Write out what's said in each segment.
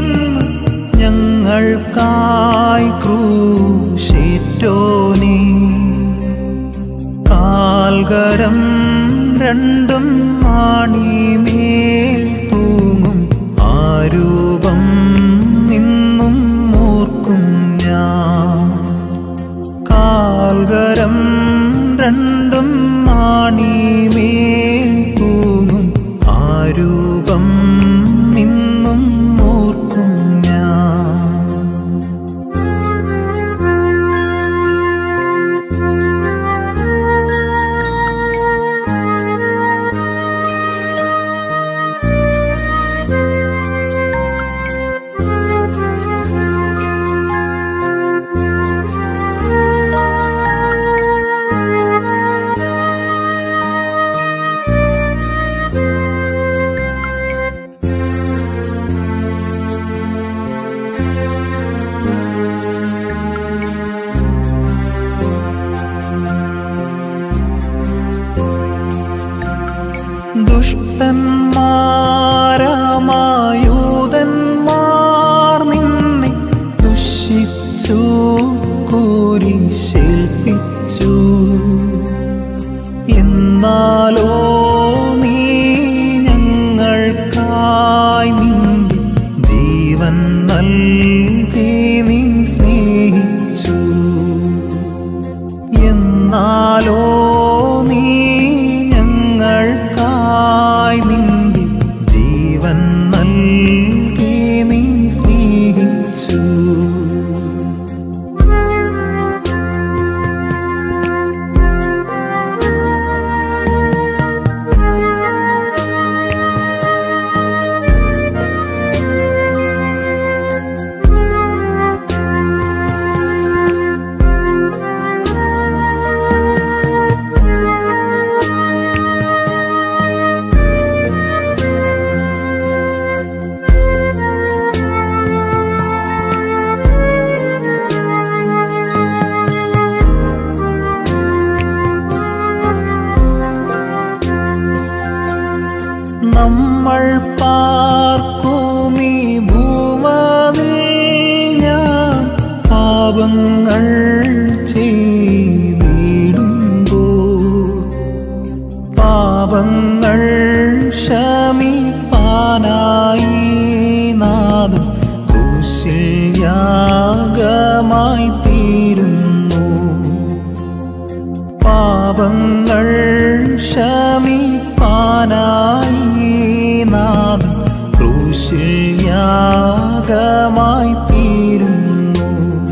ഞങ്ങൾക്കായി ക്രൂശേറ്റോനേ കാൽകരം രണ്ടും മാണിമേൽ തൂങ്ങും ആരൂപം നിന്നും ഓർക്കും ഞാൻ കാൽകരം രണ്ടും മാണിമേൽ തൂങ്ങും ആരൂപം നിന്നും ഓർക്കും ഞാൻ ദുഷ്ടന്മാരാമായൂതന്മാർ നിന്നെ ദുഷിച്ചു കുരിശേൽപ്പിച്ചു എന്നാലോ നീ ഞങ്ങൾക്കായി നിന്റെ ജീവൻ നൽകി നീ സ്നേഹിച്ചു എന്നാലോ നീ ഞങ്ങൾക്കായി നിന്റെ ജീവൻ നൽകി നീ സ്നേഹിച്ചു നമ്മൾ പാർക്കുമീ ഭൂമതിൽ ഞാൻ പാപങ്ങൾ ചെയ്തിടുമ്പോ പാപങ്ങൾ ക്ഷമിപ്പാനായി നാദം കുശിൽ യാഗമായി തീരുന്നു പാപങ്ങൾ ക്ഷമിപ്പാനായി നാദം ക്രൂശിൽ യാഗമായി തീരുന്നു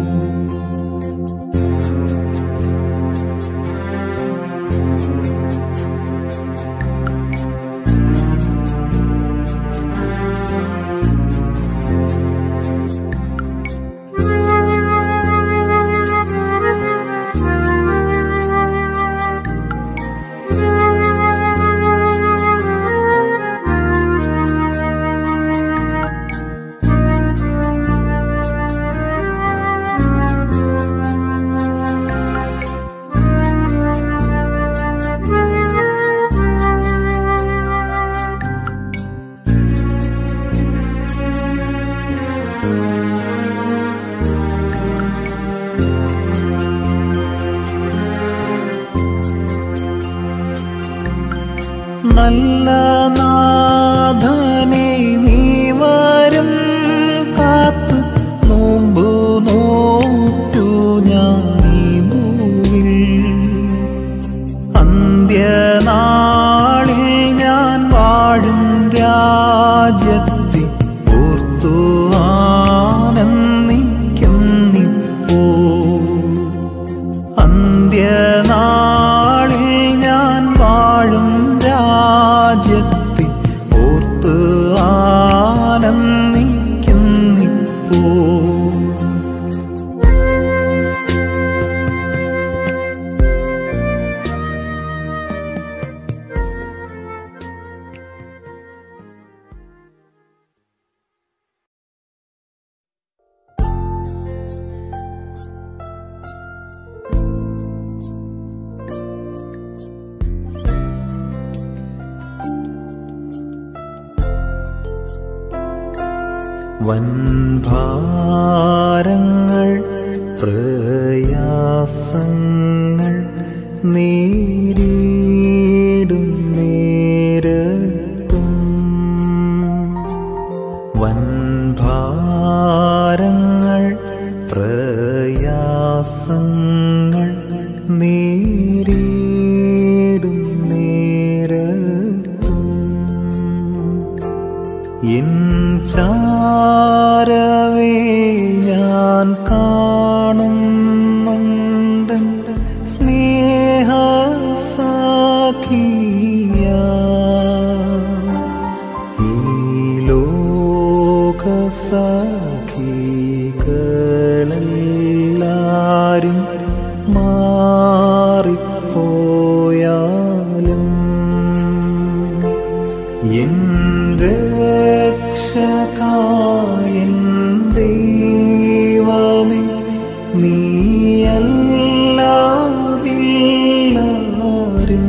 നല്ല നാഥനെ നീ വരും കാത്ത് നോമ്പു നോറ്റു ഞാൻ ഈ ഭൂവിൽ അന്ത്യനാളിൽ ഞാൻ വാഴും രാജ്യത്തെ ഓർത്തു ആനന്ദിക്കുന്നിപ്പോ അന്ത്യനാളിൽ ഞാൻ വാഴും രാജ്യത്തെ ഓർത്ത് ആനന്ദിക്കുന്നിപ്പോ വൻഭാരങ്ങൾ പ്രയാസങ്ങൾ നേരിടും നേരത്തും വൻഭാരങ്ങൾ പ്രയാസങ്ങൾ നേരിടും നേരത്തും എൻ ചാരവേ ഞാൻ കാണുന്നുണ്ട് സ്നേഹ സാഖിയ ഈ ലോക സഖികളെല്ലാരും മാറിപ്പോയാലും എൻ രക്ഷകായൻ ദൈവമേ നീയല്ലാതില്ലാരും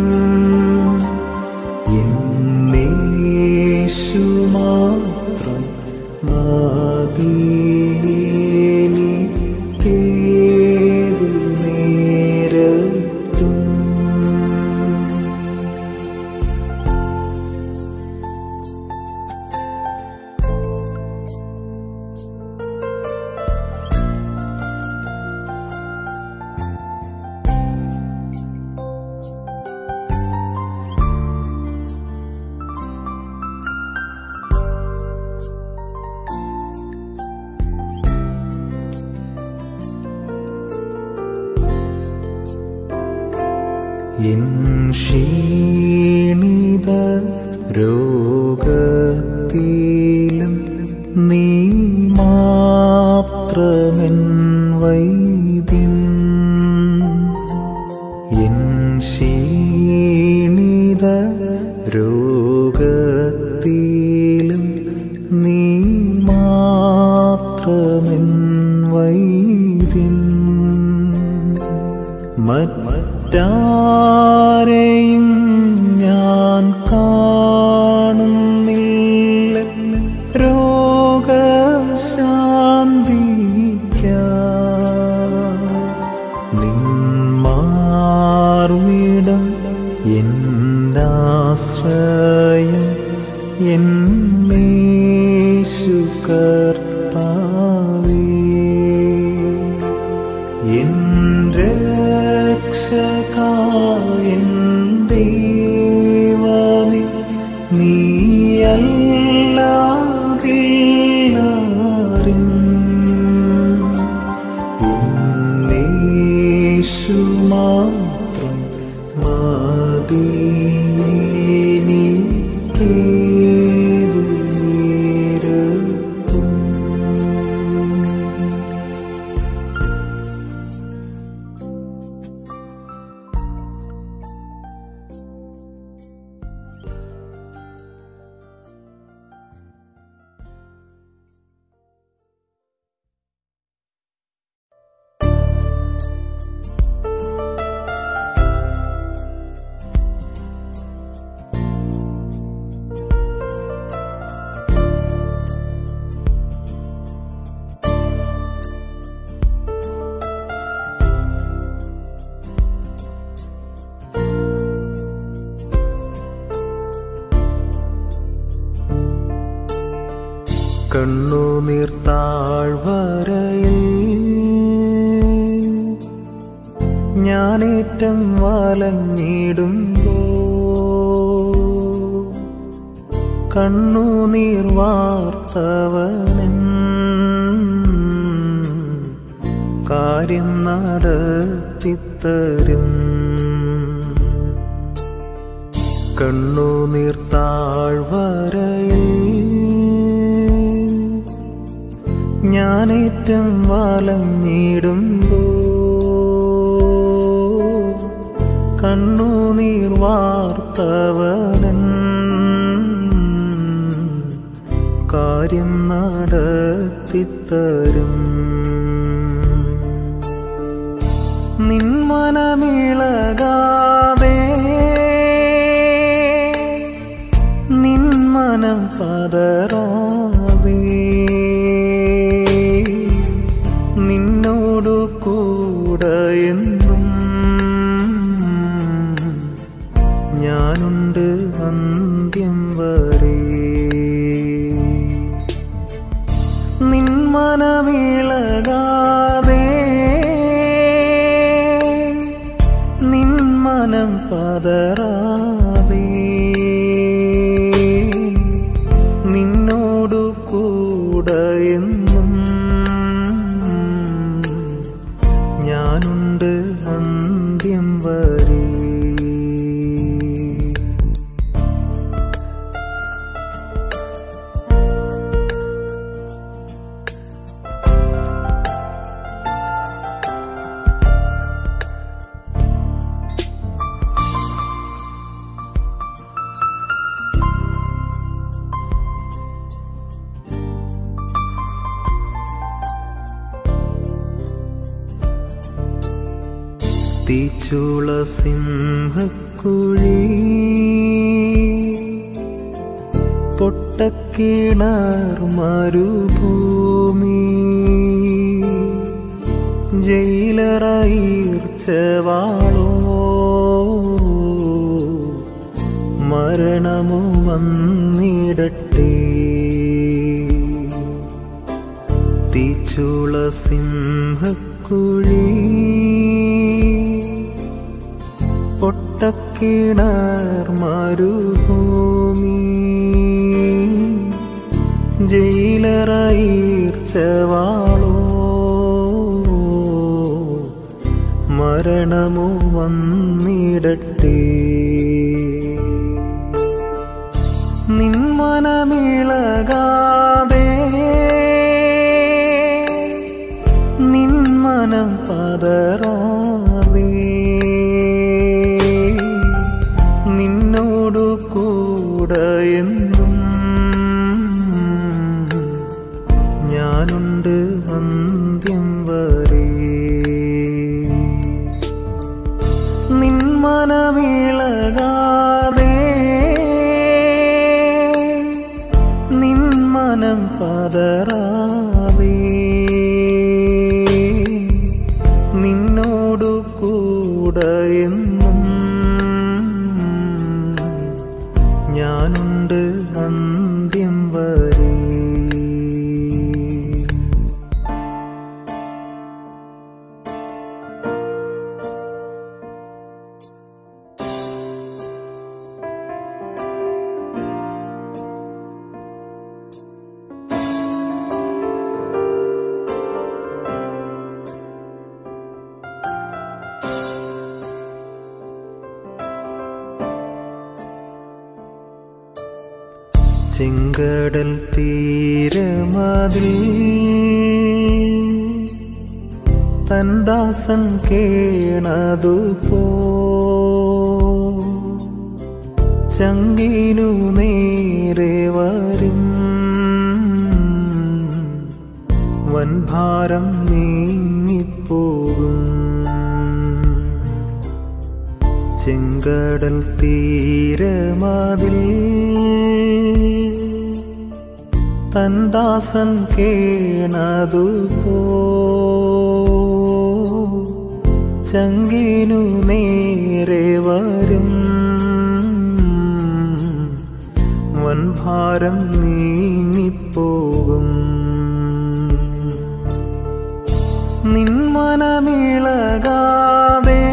എന്നേശു മാത്രം മതിയേനിക്കേതു നേരത്തും എൻ ക്ഷീണിത രോഗത്തിലും നീ മാത്രമെൻ വൈദ്യൻ എൻ ക്ഷീണിത രോഗത്തിലും നീ മാത്രമെൻ വൈദ്യൻ മറ്റാരെയും ഞാൻ കാണുന്നില്ല രോഗശാന്തിക്ക നിന്മാർവിടം എന്നാശ്രയം എന്നേശു കർത്താവേ എൻ രക്ഷകായൻ ദൈവമേ നീയല്ലാതില്ലാരും എന്നേശു മാത്രം മതിയേനിക്കേതു നേരത്തും കണ്ണുനീർ താഴ്വരയിൽ ഞാനേറ്റം വലഞ്ഞിടുമ്പോ കണ്ണുനീർ വാർത്തവനൻ കാര്യം നടത്തിത്തരും കണ്ണുനീർ താഴ്വരയിൽ ഞാനേറ്റം വലഞ്ഞിടുമ്പോ കണ്ണുനീർ വാർത്തവനൻ കാര്യം നടത്തിത്തരും നിന്മനമിളകാതെ നിന്മനം പതറാതെ നിന്മനമിളകാതെ നിന്മനം പതറാതെ നിന്നോടു കൂടെ എന്നും ഞാനുണ്ട് അന്ത്യം വരെ തീച്ചുള സിംഹക്കുഴി പൊട്ടക്കിണർ മരുഭൂമി ജയിലറയിർച്ചവാളോ മരണമോ വന്നിടട്ടെ തീച്ചുള സിംഹക്കുഴി പൊട്ടക്കിണർ മരുഭൂമി ജയിലറയിർച്ചവാളോ മരണമോ വന്നിടട്ടെ നിന്മനമിളകാതെ നിന്മനം പതറാതെ നിന്നോടു കൂടെ എന്നും ഞാനുണ്ട് അന്ത്യം വരെ നിന്മനമിളകാതെ നിന്മനം പതറാതെ നിന്നോടു കൂടെ എന്നും ഞാനുണ്ട് അന്ത്യം വരെ ചെങ്കടൽ തീരമതിൽ തൻദാസൻ കേണതു പോ ചങ്കിനു നേരെ വരും വൻഭാരം നീങ്ങിപ്പോകും ചെങ്കടൽ തീരമതിൽ തൻദാസൻ കേണതു പോ ചങ്കിനു നേരെ വരും വൻഭാരം നീങ്ങിപ്പോകും നിന്മനമിളകാതെ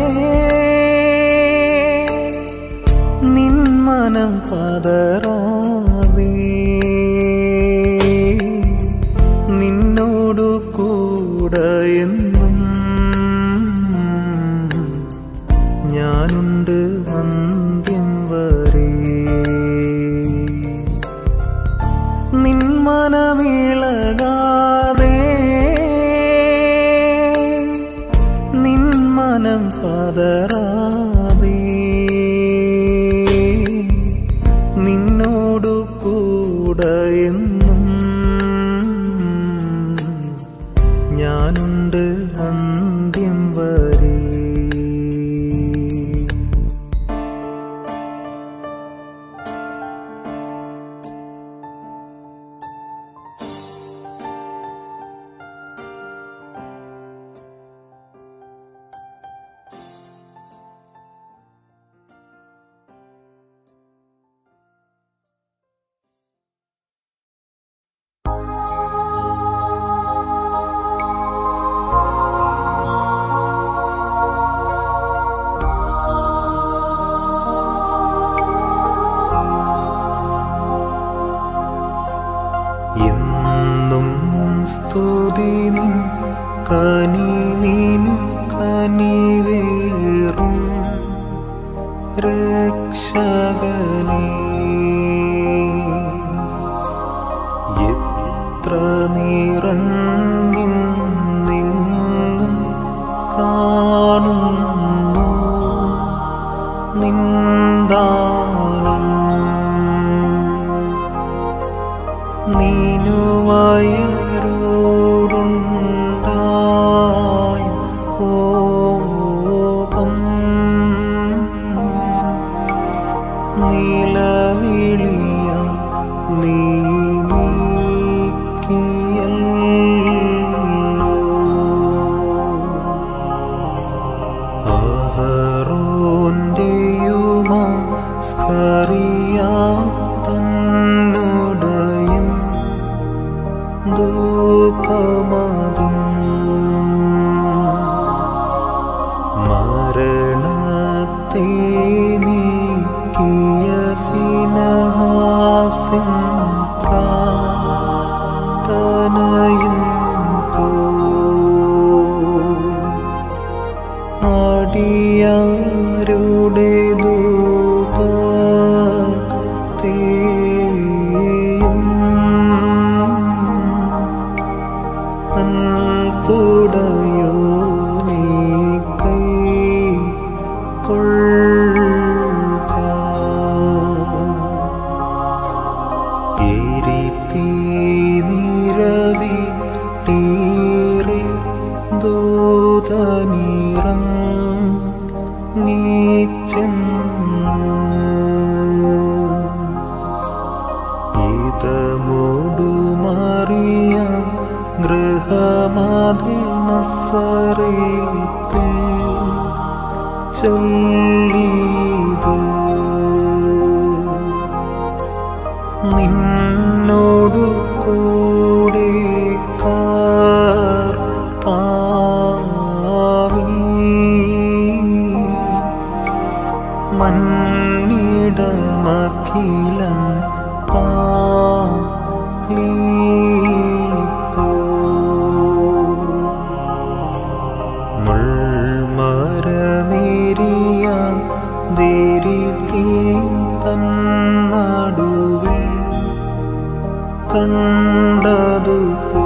നിന്മനം പതറാതെ നിന്നോടു കൂടെ എന്നും ഞാനുണ്ട് അന്ത്യം വരെ നിന്മനമിളകാതെ നിന്മനം പതറാതെ നിന്നോടു കൂടെ എന്നും ഞാനുണ്ട് അന്ത്യം വരെ സ്തുതി നിൻ കനിവിനു കനിവേറും രക്ഷകനേ എത്ര നിറഞ്ഞിങ്ങും കാണുന്നു നിന്ദാനം നീനുവയരോടുണ്ടായ കോപം നിലവിളിയ നീ നീക്കിയല്ലോ അഹറോന്റെയുമാ സ്കറിയ തന്നുടയും ധൂപമതും മരണത്തെ നീക്കിയ ഫിനഹാസിൻ പ്രാർത്ഥനയും പോ അടിയാരുടെ ധൂപത്തെയും അൻപുടയോ നീ കൈ കൊള്ളുക എരിത്തീ നിരവി ടീറി ദൂതനിറം നീച്ചെന്ന് ഇതമോടുമറിയാം ഗൃഹമാതിൽ നസറേത്തിൽ ചൊല്ലിത് നിന്നോടു കൂടെ കാർത്താവീ മന്നിടമഖിലം പാലീപ്പോ മുൾമരമേരിയ ദേരിത്തീ തന്നടുവിൽ കണ്ടതു പോ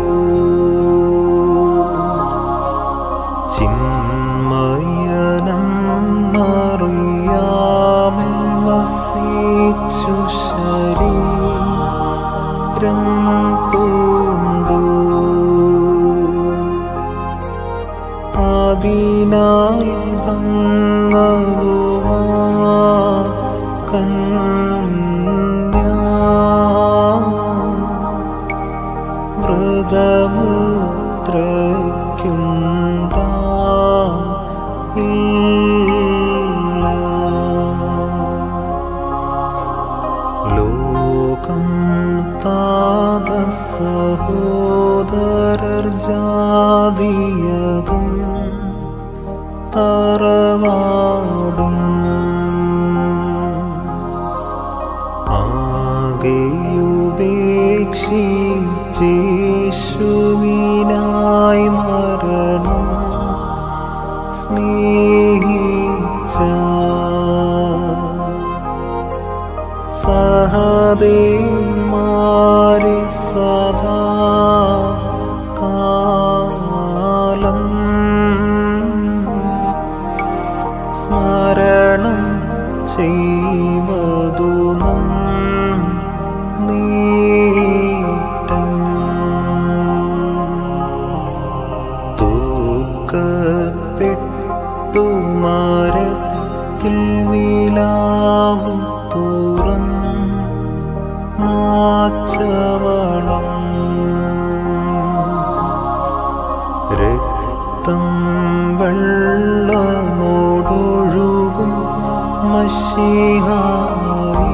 ചിന്മയനം മറിയാമിൽ വസിച്ചു ശരീരം പൂണ്ടു അതിനാൽ ഭംഗവുമാ കന്യാ വ്രതമുദ്രയ്ക്കുണ്ടാ ഇല്ല ലോകം താത സഹോദരർ ജാതിയതും തറവാടും ആകെയുപേക്ഷിച്ചേശുവിനായി മരണം സ്നേഹിച്ച സഹദേമാരി സദാ കാലം സ്മരണം ചെയ്വതു നീട്ടം തൂക്കപ്പെട്ടു മരത്തിൽ വിലാവു തുറം നാച്ചവളം രക്തം വെള്ളമോടൊഴുകും മഷിഹായി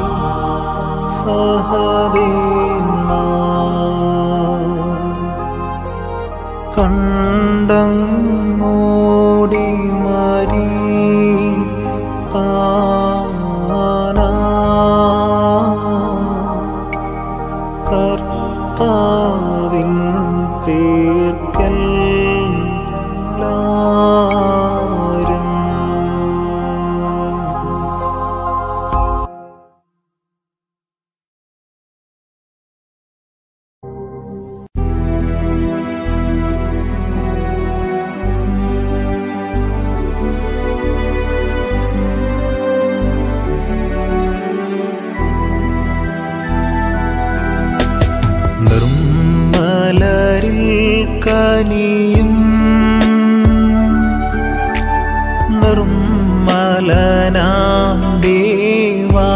സഹദേന്മാർ കണ്ടങ്ങോടി മരി പാന കർത്താവിൻ പേർക്കെല്ലാരും നിർമ്മലരിൽ കനിയും നിർമ്മലനാം ദേവാ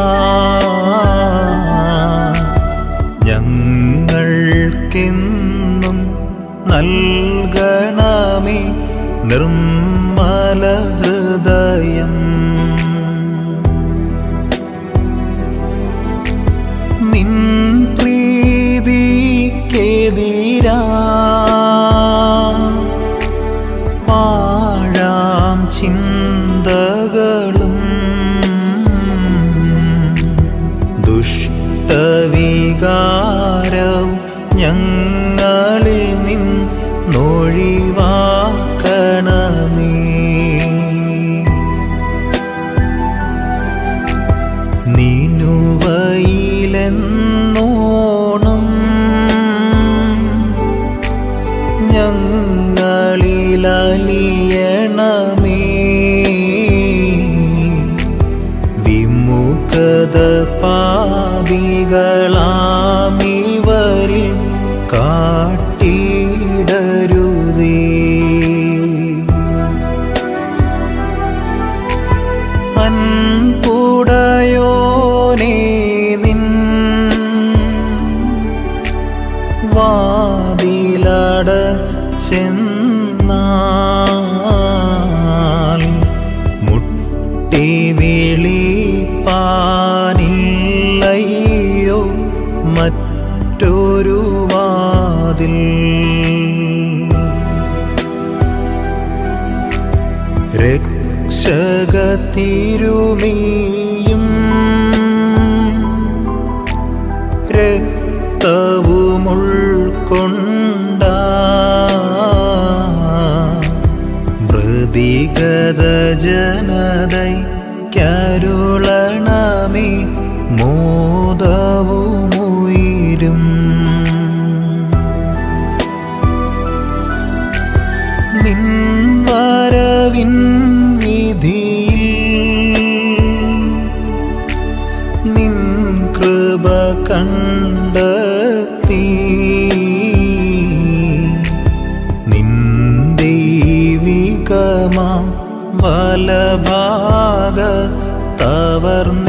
ഞങ്ങൾക്കെന്നും നൽകണമേ നിർമ്മല ഹൃദയം നിൻ പ്രീതിക്കെതിരാ പാഴാം ചിന്തകളും ദുഷ്ടവികാരവും ഞങ്ങളിൽ നിന്നൊഴിവാക്കണമേ നീനുവയിലെന്നോണം ഞങ്ങളിലലിയണമേ വിമുഖത പാപികളാമിവരിൽ കാട്ടിടരുതേ അൻപുടയോനേ നിൻ വാതിലട ചെന്നാൽ മുട്ടി വിളിപ്പാനില്ലയോ മറ്റൊരു വാതിൽ രക്ഷകത്തിരുമീയും രക്തവുമുൾക്കൊണ്ട മൃതിഗത ജനതൈ കരുളണമേ മോദവുമുയിരും നിൻ വരവിൻ വിധിയിൽ നിൻ കൃപ കണ്ടെത്തി നിൻ ദൈവികമാം വലഭാഗ തവർന്നിടണമേ